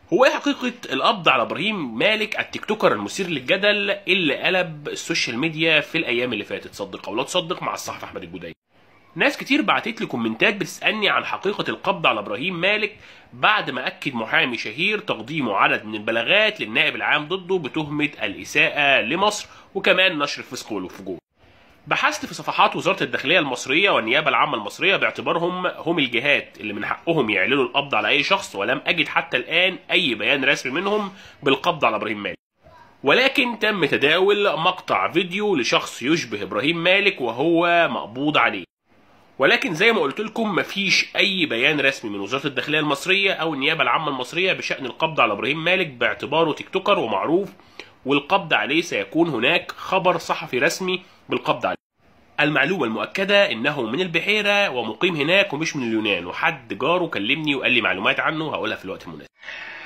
هو ايه حقيقة القبض على ابراهيم مالك التيك توكر المثير للجدل اللي قلب السوشيال ميديا في الايام اللي فاتت صدق او لا تصدق مع الصحفي احمد الجدعي ناس كتير بعتت لي كومنتات بتسالني عن حقيقة القبض على ابراهيم مالك بعد ما اكد محامي شهير تقديمه عدد من البلاغات للنائب العام ضده بتهمة الاساءة لمصر وكمان نشر الفسق والفجور بحثت في صفحات وزارة الداخلية المصرية والنيابة العامة المصرية باعتبارهم هم الجهات اللي من حقهم يعلنوا القبض على أي شخص ولم أجد حتى الآن أي بيان رسمي منهم بالقبض على إبراهيم مالك ولكن تم تداول مقطع فيديو لشخص يشبه إبراهيم مالك وهو مقبوض عليه ولكن زي ما قلت لكم مفيش أي بيان رسمي من وزارة الداخلية المصرية أو النيابة العامة المصرية بشأن القبض على إبراهيم مالك باعتباره تيك توكر ومعروف والقبض عليه سيكون هناك خبر صحفي رسمي بالقبض عليه المعلومة المؤكدة إنه من البحيرة ومقيم هناك ومش من اليونان وحد جاره كلمني وقال لي معلومات عنه هقولها في الوقت المناسب